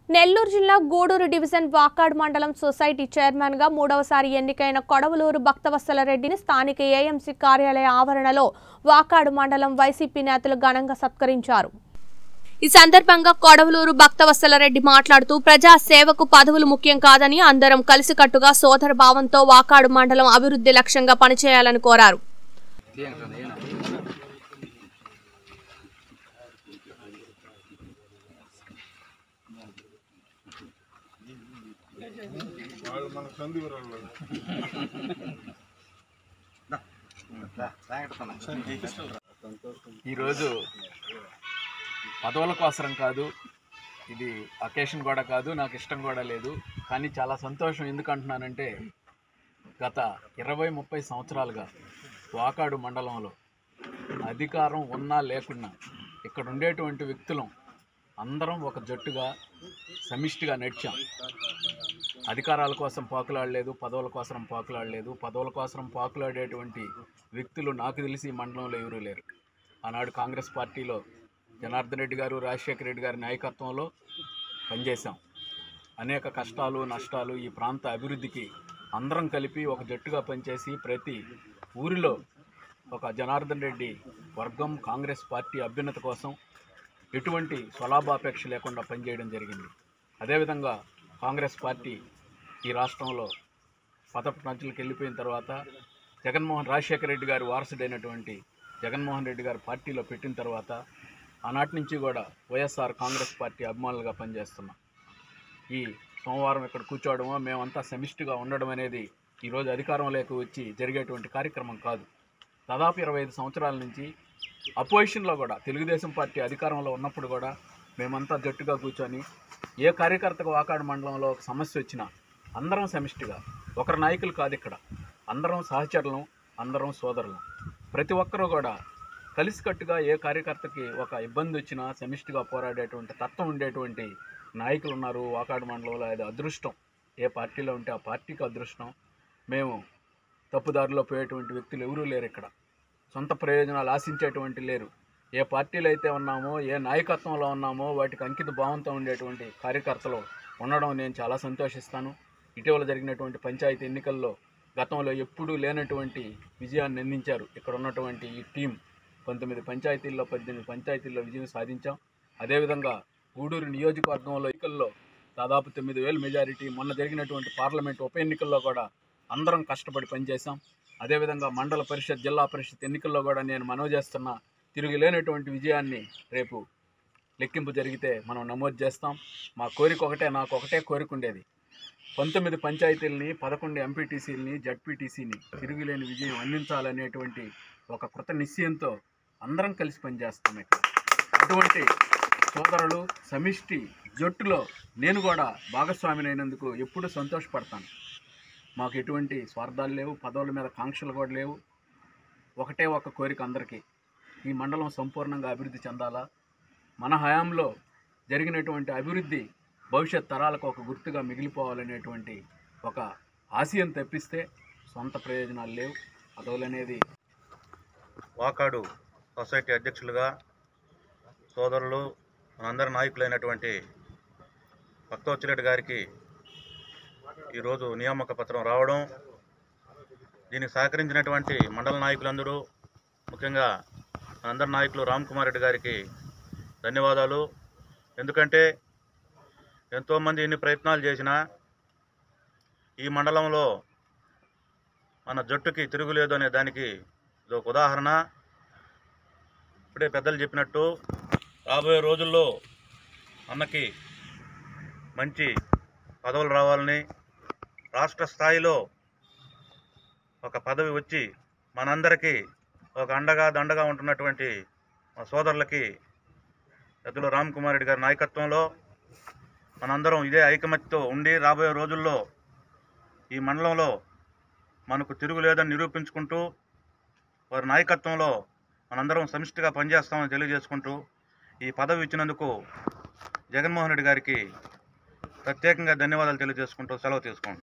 నెల్లూరు జిల్లా గూడూరు డివిజన్ వాకాడ్ మండలం society chairman గా మూడవసారి ఎన్నికైన కొడవలూరు భక్తవత్సల రెడ్డిని స్థానిక ఏఎంసీ కార్యాలయ ఆవరణలో వాకాడు మండలం వైసీపీ నేతలు ఘనంగా సత్కరించారు ఈ సందర్భంగా కొడవలూరు భక్తవత్సల రెడ్డి మాట్లాడుతూ ప్రజా సేవకు పదవులు ముఖ్యం కాదని అందరం కలిసికట్టుగా సోదర భావంతో వాకాడు మండలం అభివృద్ధి లక్ష్యంగా పనిచేయాలని కోరారు వాళ్ళు మన సంధి వాళ్ళు ఈరోజు పదవుల కోసరం కాదు ఇది అకేషన్ కూడా కాదు నాకు ఇష్టం కూడా లేదు కానీ చాలా సంతోషం ఎందుకు అంటున్నానంటే గత ఇరవై ముప్పై సంవత్సరాలుగా వాకాడు మండలంలో అధికారం ఉన్నా లేకున్నా ఇక్కడ ఉండేటువంటి వ్యక్తులం అందరం ఒక జట్టుగా సమిష్టిగా నడిచాం అధికారాల కోసం పాకులాడలేదు పదవుల కోసం పాకులాడలేదు పదవుల కోసం పాకులాడేటువంటి వ్యక్తులు నాకు తెలిసి ఈ మండలంలో ఎవరూ లేరు ఆనాడు కాంగ్రెస్ పార్టీలో జనార్దన్ రెడ్డి గారు రాజశేఖర రెడ్డి గారి నాయకత్వంలో పనిచేశాం అనేక కష్టాలు నష్టాలు ఈ ప్రాంత అభివృద్ధికి అందరం కలిపి ఒక జట్టుగా పనిచేసి ప్రతి ఊరిలో ఒక జనార్దన్ రెడ్డి వర్గం కాంగ్రెస్ పార్టీ అభ్యున్నత కోసం ఎటువంటి స్వలాభాపేక్ష లేకుండా పనిచేయడం జరిగింది అదేవిధంగా కాంగ్రెస్ పార్టీ ఈ రాష్ట్రంలో పదపు పంచులకు వెళ్ళిపోయిన తర్వాత జగన్మోహన్ రాజశేఖర రెడ్డి గారి వారసుడైనటువంటి జగన్మోహన్ రెడ్డి గారు పార్టీలో పెట్టిన తర్వాత ఆనాటి నుంచి కూడా వైఎస్ఆర్ కాంగ్రెస్ పార్టీ అభిమానులుగా పనిచేస్తున్నాం ఈ సోమవారం ఇక్కడ కూర్చోవడమో మేమంతా సమిష్టిగా ఉండడం అనేది ఈరోజు అధికారంలోకి వచ్చి జరిగేటువంటి కార్యక్రమం కాదు దాదాపు ఇరవై ఐదు సంవత్సరాల నుంచి అపోజిషన్లో కూడా తెలుగుదేశం పార్టీ అధికారంలో ఉన్నప్పుడు కూడా మేమంతా జట్టుగా కూర్చొని ఏ కార్యకర్తకు వాకాడు మండలంలో ఒక సమస్య వచ్చినా అందరం సమిష్టిగా ఒకరి నాయకులు కాదు ఇక్కడ అందరం సహచరులం అందరం సోదరులం ప్రతి ఒక్కరూ కూడా కలిసికట్టుగా ఏ కార్యకర్తకి ఒక ఇబ్బంది వచ్చినా సమిష్టిగా పోరాడేటువంటి తత్వం ఉండేటువంటి నాయకులు ఉన్నారు వాకాడు మండలంలో అది అదృష్టం ఏ పార్టీలో ఉంటే ఆ పార్టీకి అదృష్టం మేము తప్పుదారిలో పోయేటువంటి వ్యక్తులు ఎవరూ లేరు ఇక్కడ సొంత ప్రయోజనాలు ఆశించేటువంటి లేరు ఏ పార్టీలో అయితే ఉన్నామో ఏ నాయకత్వంలో ఉన్నామో వాటికి అంకిత భావంతో ఉండేటువంటి కార్యకర్తలు ఉండడం నేను చాలా సంతోషిస్తాను ఇటీవల జరిగినటువంటి పంచాయతీ ఎన్నికల్లో గతంలో ఎప్పుడూ లేనటువంటి విజయాన్ని అందించారు ఇక్కడ ఉన్నటువంటి ఈ టీం పంతొమ్మిది పంచాయతీల్లో పద్దెనిమిది పంచాయతీల్లో విజయం సాధించాం అదేవిధంగా గూడూరు నియోజకవర్గంలో ఎన్నికల్లో దాదాపు తొమ్మిది వేల మెజారిటీ మొన్న జరిగినటువంటి పార్లమెంట్ ఉప ఎన్నికల్లో కూడా అందరం కష్టపడి పనిచేశాం అదేవిధంగా మండల పరిషత్ జిల్లా పరిషత్ ఎన్నికల్లో కూడా నేను మనవి చేస్తున్న తిరుగులేనటువంటి విజయాన్ని రేపు లెక్కింపు జరిగితే మనం నమోదు చేస్తాం మా కోరిక ఒకటే నాకు ఒకటే కోరిక ఉండేది పంతొమ్మిది పంచాయతీలని పదకొండు ఎంపీటీసీలని జడ్పీటీసీని తిరుగులేని విజయం అందించాలనేటువంటి ఒక కృత నిశ్చయంతో అందరం కలిసి పనిచేస్తాం ఇక్కడ అటువంటి సోదరులు సమిష్టి జట్టులో నేను కూడా భాగస్వామినైనందుకు ఎప్పుడూ సంతోషపడతాను మాకు ఎటువంటి స్వార్థాలు లేవు పదవుల మీద కాంక్షలు కూడా లేవు ఒకటే ఒక కోరిక అందరికీ ఈ మండలం సంపూర్ణంగా అభివృద్ధి చెందాలా మన హయాంలో జరిగినటువంటి అభివృద్ధి భవిష్యత్ తరాలకు ఒక గుర్తుగా మిగిలిపోవాలనేటువంటి ఒక ఆశయం తెప్పిస్తే సొంత ప్రయోజనాలు లేవు పదవులు అనేది వాకాడు సొసైటీ అధ్యక్షులుగా సోదరులు మనందరి నాయకులైనటువంటి భక్తవచ్చిరెడ్డి గారికి ఈరోజు నియామక పత్రం రావడం దీనికి సహకరించినటువంటి మండల నాయకులందరూ ముఖ్యంగా మనందరి నాయకులు రామ్ కుమార్ రెడ్డి గారికి ధన్యవాదాలు ఎందుకంటే ఎంతోమంది ఎన్ని ప్రయత్నాలు చేసినా ఈ మండలంలో మన జట్టుకి తిరుగులేదు అనే దానికి ఇది ఒక ఉదాహరణ ఇప్పుడే పెద్దలు చెప్పినట్టు రాబోయే రోజుల్లో అన్నకి మంచి పదవులు రావాలని రాష్ట్ర స్థాయిలో ఒక పదవి వచ్చి మనందరికీ ఒక అండగా దండగా ఉంటున్నటువంటి మా సోదరులకి పెద్దలు రామ్ కుమార్ రెడ్డి గారి నాయకత్వంలో మనందరం ఇదే ఐకమత్యతో ఉండి రాబోయే రోజుల్లో ఈ మండలంలో మనకు తిరుగులేదని నిరూపించుకుంటూ వారి నాయకత్వంలో మనందరం సమిష్టిగా పనిచేస్తామని తెలియజేసుకుంటూ ఈ పదవి ఇచ్చినందుకు జగన్మోహన్ రెడ్డి గారికి ప్రత్యేకంగా ధన్యవాదాలు తెలియజేసుకుంటూ సెలవు తీసుకోండి